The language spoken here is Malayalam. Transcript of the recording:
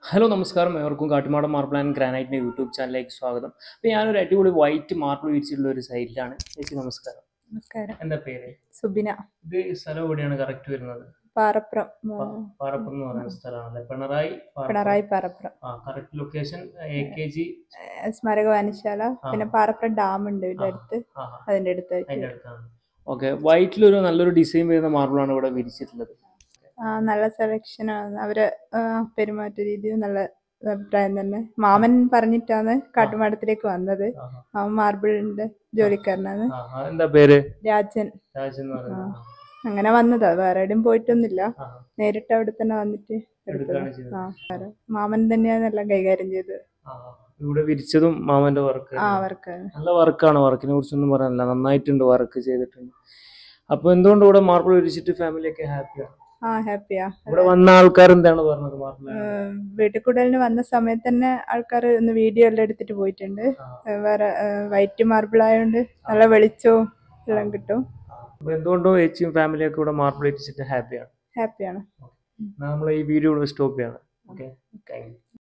ഹലോ നമസ്കാരം ഏവർക്കും കാട്ടിമാടം മാർബിൾ ആൻഡ് ഗ്രാനൈറ്റിന്റെ യൂട്യൂബ് ചാനലിലേക്ക് സ്വാഗതം അപ്പോൾ ഞാനൊരു അടിപൊളി വൈറ്റ് മാർബിൾ വിരിച്ചിട്ടുള്ള ഒരു സൈറ്റിലാണ് ചേച്ചി നമസ്കാരം നമസ്കാരം എന്താ പേര് സുബിന ഇത് സ്ഥലം എവിടെയാണ് കറക്റ്റ് വരുന്നത് പാറപ്പുറം പ- പാറപ്പുറം എന്ന് പറയുന്ന സ്ഥലമാണല്ലേ പിണറായി പാറപ്പുറം. പിണറായി പാറപ്പുറം ആ correct location A K G ഏഹ് സ്മാരക വായനശാല പിന്നെ പാറപ്പുറം ഡാം ഉണ്ട് ഇവിടെ അടുത്ത് ആ അതിന്റെ അടുത്തായിട്ട് അതിൻ്റെ അടുത്താണ് ഓക്കെ വൈറ്റിലൊരു നല്ലൊരു ഡിസൈൻ വരുന്ന മാർബിളാണ് ഇവിടെ വിരിച്ചിട്ടുള്ളത് ആ നല്ല സെലക്ഷൻ ആണ് അവരെ ആ, പെരുമാറ്റ രീതിയും നല്ല അഭിപ്രായം തന്നെ മാമൻ പറഞ്ഞിട്ടാണ് കാട്ടുമാടത്തിലേക്ക് വന്നത് ആ, മാമൻ മാർബിളിന്റെ ജോലിക്കാരനാണ് ആ, ആ, എന്താ പേര് രാജൻ രാജ് എന്ന് പറയുന്നത് അങ്ങനെ വന്നതാ വേറെ എവിടെയും പോയിട്ടൊന്നുമില്ല ആ, നേരിട്ട് അവിടെ തന്നെ വന്നിട്ട് എടുത്തതാ എടുക്കുകയാണ് ചെയ്തത് ആ വേറെ മാമൻ തന്നെയാണ് എല്ലാം കൈകാര്യം ചെയ്തത് ആ, ഇവിടെ വിരിച്ചതും മാമന്റെ വർക്ക് ആ അവർക്ക് നല്ല വർക്കാണ് വർക്കിനെ കുറിച്ചൊന്നും പറയാനില്ല നന്നായിട്ടുണ്ട് വർക്ക് ചെയ്തിട്ടുണ്ട് അപ്പൊ എന്തുകൊണ്ട് ഇവിടെ മാർബിൾ വിരിച്ചിട്ട് ഫാമിലിയൊക്കെ ഹാപ്പിയാണ് ആ ഹാപ്പിയാ ഇവിടെ വന്ന ആൾക്കാർ എന്താണ് പറഞ്ഞത് മാർബിൾ വീട്ടിൽ കൂടലിന് വന്ന സമയത്ത് തന്നെ ആൾക്കാർ ഒന്ന് വീഡിയോ എല്ലാം എടുത്തിട്ട് പോയിട്ടുണ്ട് ഏഹ് വേറെ വൈറ്റ് മാർബിൾ ആയതുകൊണ്ട് നല്ല വെളിച്ചവും എല്ലാം കിട്ടും അപ്പൊ എന്തുകൊണ്ടും ചേച്ചിയും ഫാമിലിയൊക്കെ ഇവിടെ മാർബിൾ വിരിച്ചിട്ട് ഹാപ്പിയാണ് ഹാപ്പിയാണ് നമ്മൾ ഈ വീഡിയോ ഇവിടെ സ്റ്റോപ്പ് ചെയ്യണം ഓക്കെ താങ്ക് യു